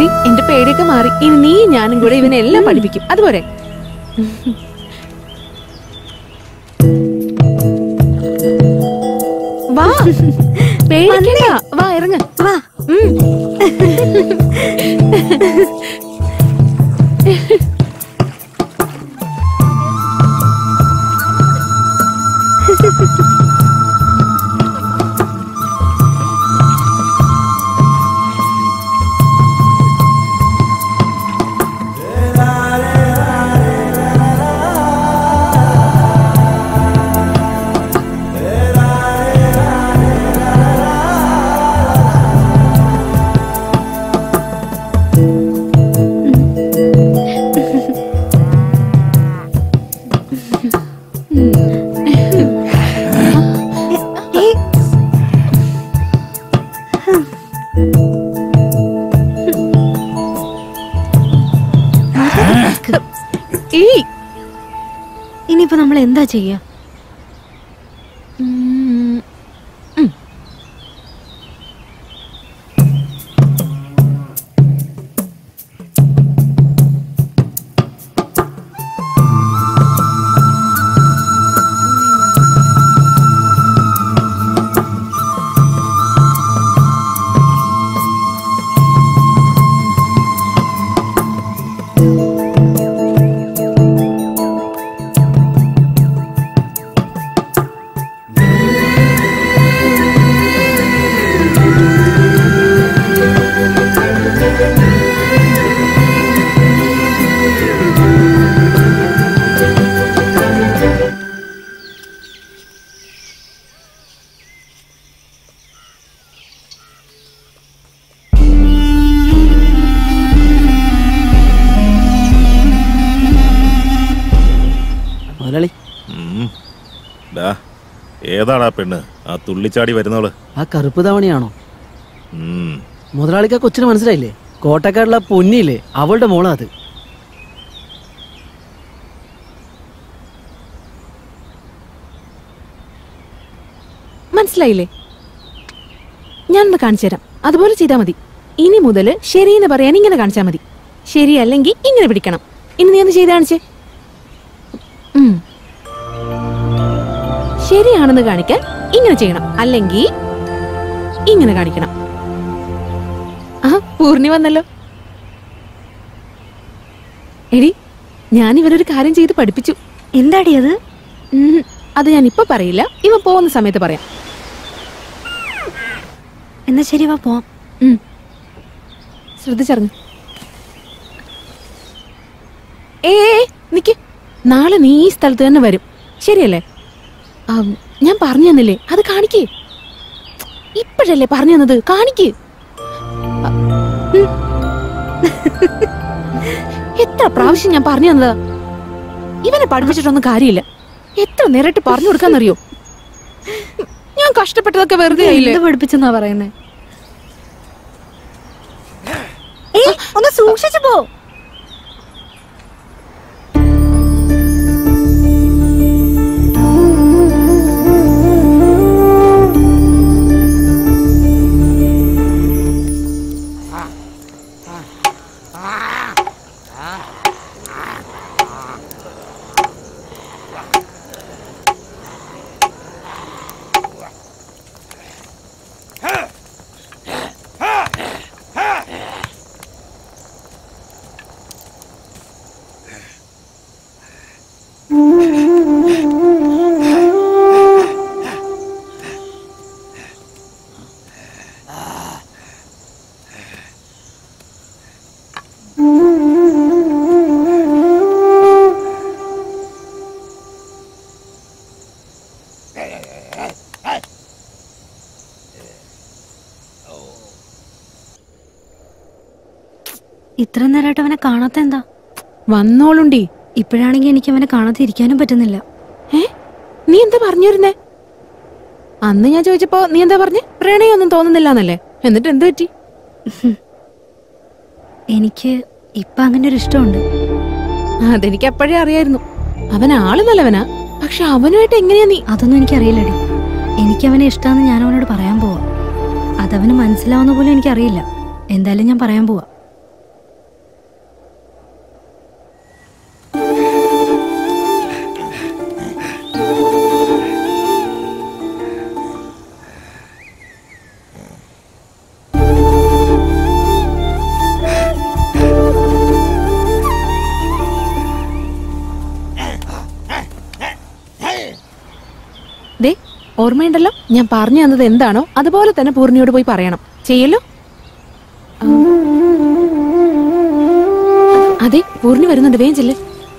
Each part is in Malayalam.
എടി എന്റെ പേടിയൊക്കെ മാറി ഇനി നീ ഞാനും കൂടെ ഇവനെ എല്ലാം പഠിപ്പിക്കും അതുപോലെ വാ പേടിക്കണ്ട വാ ഇറങ്ങ വാ ഏയ് ഇനിയിപ്പോ നമ്മൾ എന്താ ചെയ്യാ ഉം. ഉം. മുതലാളി ഉം. ദാ, ഏതാടാ പെണ്ണ് ആ തുള്ളിച്ചാടി വരുന്നവള് ആ കറുപ്പ് തവണയാണോ ഉം. മുതലാളിക്ക് ആ കൊച്ചിന് മനസ്സിലായില്ലേ കോട്ടക്കാടുള്ള പൊന്നിയില്ലേ അവളുടെ മോളാ അത് മനസ്സിലായില്ലേ ഞാനൊന്ന് കാണിച്ചു തരാം അതുപോലെ ചെയ്താൽ മതി ഇനി മുതൽ ശരിയെന്ന് പറയാൻ ഇങ്ങനെ കാണിച്ചാൽ മതി ശരിയല്ലെങ്കിൽ ഇങ്ങനെ പിടിക്കണം ഇനി നീ ഒന്ന് ചെയ്ത് കാണിച്ചേ ഉം. ശരിയാണെന്ന് കാണിക്കാൻ ഇങ്ങനെ ചെയ്യണം അല്ലെങ്കിൽ ഇങ്ങനെ കാണിക്കണം ആ പൂർണ്ണി വന്നല്ലോ എടി ഞാൻ ഇവരൊരു കാര്യം ചെയ്ത് പഠിപ്പിച്ചു എന്താടി അത് ഉം, അത് ഞാൻ ഇപ്പൊ പറയില്ല ഇവ പോകുന്ന സമയത്ത് പറയാം എന്നാ ശരി വാ പോവാം ഉം. ശ്രദ്ധിച്ചറിഞ്ഞു ഏ ഏ, നിക്ക് നാളെ നീ ഈ സ്ഥലത്ത് തന്നെ വരും ശരിയല്ലേ ആ, ഞാൻ പറഞ്ഞു തന്നില്ലേ അത് കാണിക്കേ ഇപ്പോഴല്ലേ പറഞ്ഞു തന്നത് കാണിക്ക് ആ, ഉം. എത്ര പ്രാവശ്യം ഞാൻ പറഞ്ഞു തന്നതാ ഇവനെ പഠിപ്പിച്ചിട്ടൊന്നും കാര്യമില്ല എത്ര നേരിട്ട് പറഞ്ഞു കൊടുക്കാന്നറിയോ ഞാൻ കഷ്ടപ്പെട്ടതൊക്കെ വെറുതെ ആയില്ലേ എന്ത് പഠിപ്പിച്ചെന്നാ പറയുന്നേ ഏയ് ഒന്ന് സൂക്ഷിച്ചു പോ ഇത്ര നേരമായിട്ട് അവനെ കാണാത്ത എന്താ വന്നോളുണ്ടി ഇപ്പോഴാണെങ്കിൽ എനിക്ക് അവനെ കാണാതെ ഇരിക്കാനും പറ്റുന്നില്ല ഏ നീ എന്താ പറഞ്ഞിരുന്നേ അന്ന് ഞാൻ ചോദിച്ചപ്പോ നീ എന്താ പറഞ്ഞ് പ്രണയൊന്നും തോന്നുന്നില്ല എന്നല്ലേ എന്നിട്ട് എന്ത് പറ്റി എനിക്ക് ഇപ്പൊ അങ്ങനെ ഒരു ഇഷ്ടമുണ്ട് അതെനിക്ക് അപ്പോഴേ അറിയായിരുന്നു അവൻ ആള് നല്ലവനാ പക്ഷെ അവനുമായിട്ട് എങ്ങനെയാ നീ അതൊന്നും എനിക്കറിയില്ലടി എനിക്ക് അവനെ ഇഷ്ടമാണെന്ന് ഞാൻ അവനോട് പറയാൻ പോവാ അതവന് മനസ്സിലാവുന്ന പോലും എനിക്കറിയില്ല എന്തായാലും ഞാൻ പറയാൻ പോവാ ഓർമ്മയുണ്ടല്ലോ ഞാൻ പറഞ്ഞു തന്നത് എന്താണോ അതുപോലെ തന്നെ പൂർണിയോട് പോയി പറയണം ചെയ്യല്ലോ ആ. അതെ പൂർണി വരുന്നുണ്ട് വേഗം ചെല്ല്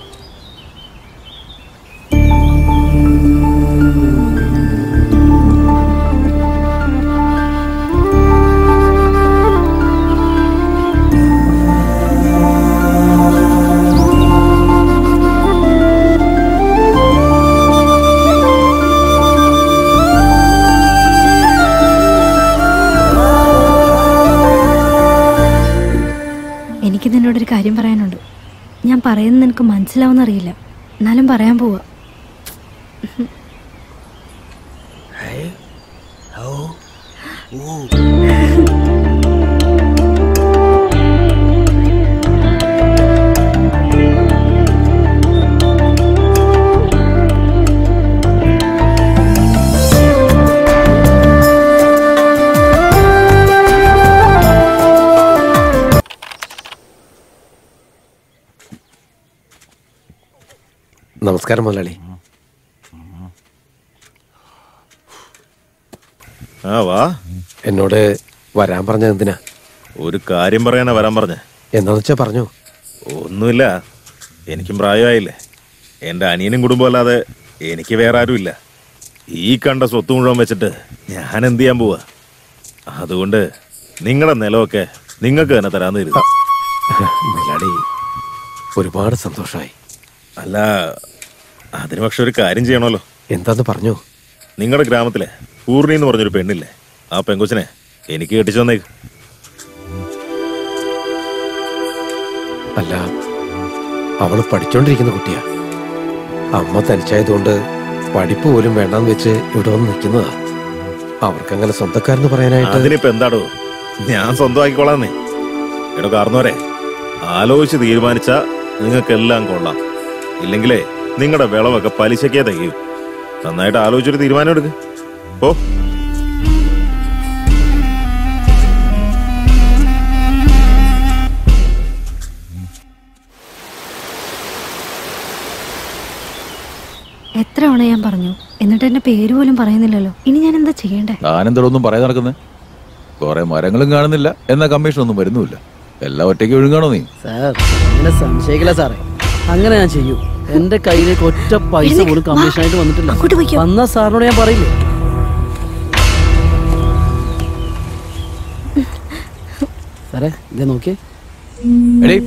എനിക്ക് നിന്നോടൊരു കാര്യം പറയാനുണ്ട് ഞാൻ പറയുന്നത് നിനക്ക് മനസ്സിലാവുന്നറിയില്ല എന്നാലും പറയാൻ പോവാ നമസ്കാരം മുതലാളി ആ വാ എന്നോട് വരാൻ പറഞ്ഞത് എന്തിനാ ഒരു കാര്യം പറയാനാ വരാൻ പറഞ്ഞേ എന്താന്ന് വെച്ചാ പറഞ്ഞു ഒന്നുമില്ല എനിക്കും പ്രായമായില്ലേ എൻ്റെ അനിയനും കുടുംബം അല്ലാതെ എനിക്ക് വേറെ ആരുമില്ല ഈ കണ്ട സ്വത്ത് മുഴുവൻ വെച്ചിട്ട് ഞാൻ എന്ത് ചെയ്യാൻ പോവാ അതുകൊണ്ട് നിങ്ങളുടെ നിലമൊക്കെ നിങ്ങൾക്ക് തന്നെ തരാന്ന് കരുതി മുതലാളി ഒരുപാട് സന്തോഷമായി അല്ല അതിന് പക്ഷെ ഒരു കാര്യം ചെയ്യണമല്ലോ എന്താന്ന് പറഞ്ഞു നിങ്ങളുടെ ഗ്രാമത്തിലെ പൂർണി എന്ന് പറഞ്ഞൊരു പെണ്ണില്ലേ ആ പെങ്കൊച്ചിനെ എനിക്ക് കെട്ടിച്ചു തന്നേക്ക് അല്ല അവള് പഠിച്ചോണ്ടിരിക്കുന്ന കുട്ടിയാ അമ്മ തനിച്ചായതുകൊണ്ട് പഠിപ്പ് പോലും വേണ്ടാന്ന് വെച്ച് ഇവിടെ വന്ന് നിൽക്കുന്നതാ അവർക്കങ്ങനെ സ്വന്തക്കാരെന്ന് പറയാനായിട്ട് അതിനിപ്പോ എന്താടോ ഞാൻ സ്വന്തമാക്കിക്കോളാന്നേ എടോ കാർന്നോരെ ആലോചിച്ച് തീരുമാനിച്ച നിങ്ങൾക്കെല്ലാം കൊള്ളാം ഇല്ലെങ്കിലേ നിങ്ങളുടെ വിളവൊക്കെ പലിശക്കേ തികയും നന്നായിട്ട് ആലോചിച്ചൊരു തീരുമാനം എടുക്ക് ഓ എത്ര തവണ ഞാൻ പറഞ്ഞു എന്നിട്ട് എന്റെ പേര് പോലും പറയുന്നില്ലല്ലോ ഇനി ഞാൻ എന്താ ചെയ്യണ്ടേ താനെന്തോടൊന്നും പറയാൻ നടക്കുന്നത് കുറെ മരങ്ങളും കാണുന്നില്ല എന്ന കമ്മീഷൻ ഒന്നും വരുന്നുമില്ല എല്ലാം ഒറ്റയ്ക്ക് ഒഴുകാണോ നീ സാർ അങ്ങനെ സംശയിക്കില്ല സാറേ അങ്ങനെ ഞാൻ ചെയ്യൂ എന്റെ കയ്യിലേക്ക് ഒറ്റ പൈസ എഴുന്നേക്ക്, പോലും കമ്മീഷൻ ആയിട്ട് വന്നിട്ടില്ല അങ്ങോട്ട് പോയിക്കോ. വന്ന സാറിനോട് ഞാൻ പറയില്ലേ സാറേ ഇതേ നോക്കിയേ എടീ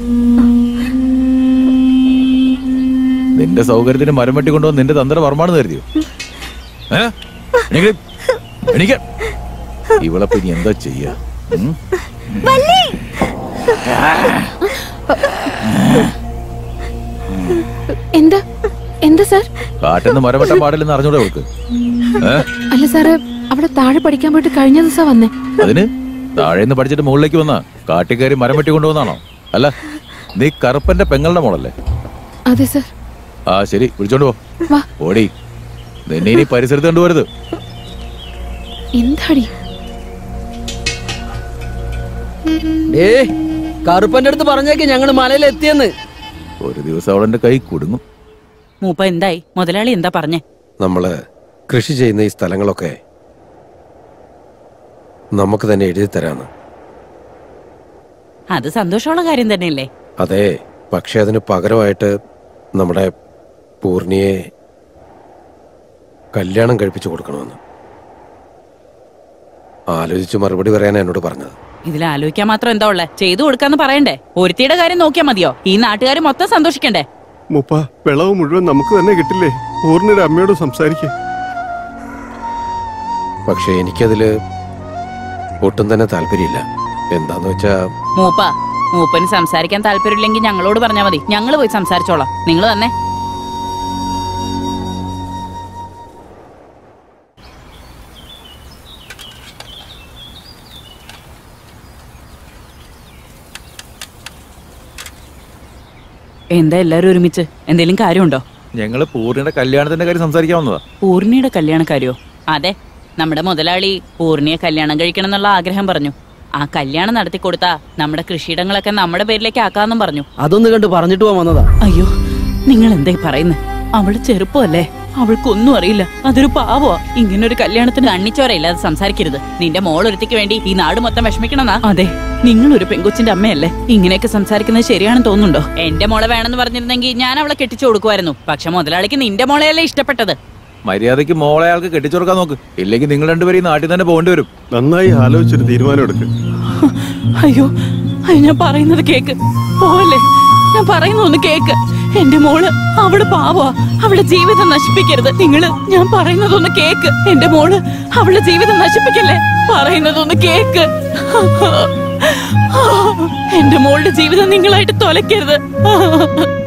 നിന്റെ സൗകര്യത്തിന് മരം വെട്ടി കൊണ്ടുവന്ന് നിന്റെ തന്ത്രം വർമാണെന്ന് കരുതിയോ ഏ? എണീക്ക്. എണീക്ക്. ഇവളെ പിന്നെ എന്താ ചെയ്യാ ഉം? എന്താ എന്താ സാർ കാട്ടിന്ന് മരം വെട്ടാൻ പാടില്ലെന്ന് അറിഞ്ഞൂടെ അവൾക്ക് ഏ? അല്ല സാറ് അവിടെ താഴെ പഠിക്കാൻ പോയിട്ട് കഴിഞ്ഞ ദിവസം വന്നേ അതിന് താഴേന്ന് പഠിച്ചിട്ട് മുകളിലേക്ക് വന്നാ കാട്ടിക്കയറി മരം വെട്ടി കൊണ്ടുവന്നാണോ അല്ല നീ കറുപ്പന്റെ പെങ്ങളുടെ മോളല്ലേ അതെ സാർ ആ ശരി വിളിച്ചോണ്ട് പോ വാ ഓടി നിന്നെ ഇനി പരിസരത്ത് കണ്ടുവരുത് എന്താടി ഏ കറുപ്പന്റെ അടുത്ത് പറഞ്ഞേക്ക് ഞങ്ങള് മലയിൽ എത്തിയെന്ന് ഒരു ദിവസം അവളെന്റെ കൈ കുടുങ്ങും മൂപ്പ എന്തായി മുതലാളി എന്താ പറഞ്ഞേ നമ്മള് കൃഷി ചെയ്യുന്ന ഈ സ്ഥലങ്ങളൊക്കെ നമുക്ക് തന്നെ എഴുതി തരാന്ന് അത് സന്തോഷമുള്ള കാര്യം തന്നെയല്ലേ അതെ പക്ഷെ അതിന് പകരമായിട്ട് നമ്മുടെ പൂർണിയെ കല്യാണം കഴിപ്പിച്ചു കൊടുക്കണമെന്ന് ആലോചിച്ച് മറുപടി പറയാനാ എന്നോട് പറഞ്ഞത് ഇതിൽ ആലോചിക്കാൻ മാത്രം എന്താ ഉള്ളേ ചെയ്തു കൊടുക്കാന്ന് പറയണ്ടേ ഒരുത്തിയുടെ കാര്യം നോക്കിയാ മതിയോ ഈ നാട്ടുകാർ മൊത്തം സന്തോഷിക്കണ്ടേ മുപ്പ വിളവ് മുഴുവൻ നമുക്ക് തന്നെ കിട്ടില്ലേ പൂർണ്ണയുടെ അമ്മയോട് സംസാരിക്കേ പക്ഷെ എനിക്കതില് ഒട്ടും തന്നെ താല്പര്യമില്ല എന്താന്ന് വെച്ചാ മൂപ്പ മൂപ്പന് സംസാരിക്കാൻ താല്പര്യമില്ലെങ്കിൽ ഞങ്ങളോട് പറഞ്ഞാ മതി ഞങ്ങൾ പോയി സംസാരിച്ചോളാം നിങ്ങൾ തന്നെ എന്താ എല്ലാരും ഒരുമിച്ച് എന്തെങ്കിലും കാര്യമുണ്ടോ ഞങ്ങള് പൂർണിയുടെ കല്യാണത്തിന്റെ കാര്യം സംസാരിക്കാൻ വന്നതാ പൂർണിയുടെ കല്യാണക്കാരിയോ അതെ നമ്മുടെ മുതലാളി പൂർണിയെ കല്യാണം കഴിക്കണം എന്നുള്ള ആഗ്രഹം പറഞ്ഞു ആ കല്യാണം നടത്തി കൊടുത്താ നമ്മുടെ കൃഷിയിടങ്ങളൊക്കെ നമ്മുടെ പേരിലേക്ക് ആക്കാന്നും പറഞ്ഞു അതൊന്ന് കണ്ട് പറഞ്ഞിട്ട് പോവാൻ വന്നതാ അയ്യോ നിങ്ങൾ എന്തായി പറയുന്നത് അവള് ചെറുപ്പമല്ലേ അവൾക്കൊന്നും അറിയില്ല അതൊരു പാവോ ഇങ്ങനെ ഒരു കല്യാണത്തിന് കണ്ണിച്ചോരയില്ലാതെ സംസാരിക്കരുത് നിന്റെ മോളൊരുത്തിക്ക് വേണ്ടി ഈ നാട് മൊത്തം വിഷമിക്കണമെന്നാ അതെ നിങ്ങൾ ഒരു പെങ്കൊച്ചിന്റെ അമ്മയല്ലേ ഇങ്ങനെയൊക്കെ സംസാരിക്കുന്നത് ശരിയാണെന്ന് തോന്നുന്നുണ്ടോ എന്റെ മോളെ വേണമെന്ന് പറഞ്ഞിരുന്നെങ്കിൽ ഞാൻ അവളെ കെട്ടിച്ചു കൊടുക്കുമായിരുന്നു പക്ഷെ മുതലാളിക്ക് നിന്റെ മോളെയല്ലേ ഇഷ്ടപ്പെട്ടത് മര്യാദയ്ക്ക് മോളെ ആൾക്ക് കെട്ടിച്ചുറക്കാൻ നോക്ക് ഇല്ലെങ്കിൽ നിങ്ങൾ രണ്ടുപേരും ഈ നാട്ടിൽ തന്നെ പോകേണ്ടി വരും നന്നായി ആലോചിച്ചൊരു തീരുമാനം എടുക്ക് അയ്യോ അയ്യോ ഞാൻ പറയുന്നത് കേക്ക് പോവല്ലേ ഞാൻ പറയുന്ന ഒന്ന് കേക്ക് എന്റെ മോള് അവള് പാവാ അവളുടെ ജീവിതം നശിപ്പിക്കരുത് നിങ്ങള് ഞാൻ പറയുന്നതൊന്ന് കേക്ക് എന്റെ മോള് അവളുടെ ജീവിതം നശിപ്പിക്കല്ലേ പറയുന്നതൊന്ന് കേക്ക് എന്റെ മോളുടെ ജീവിതം നിങ്ങളായിട്ട് തൊലക്കരുത്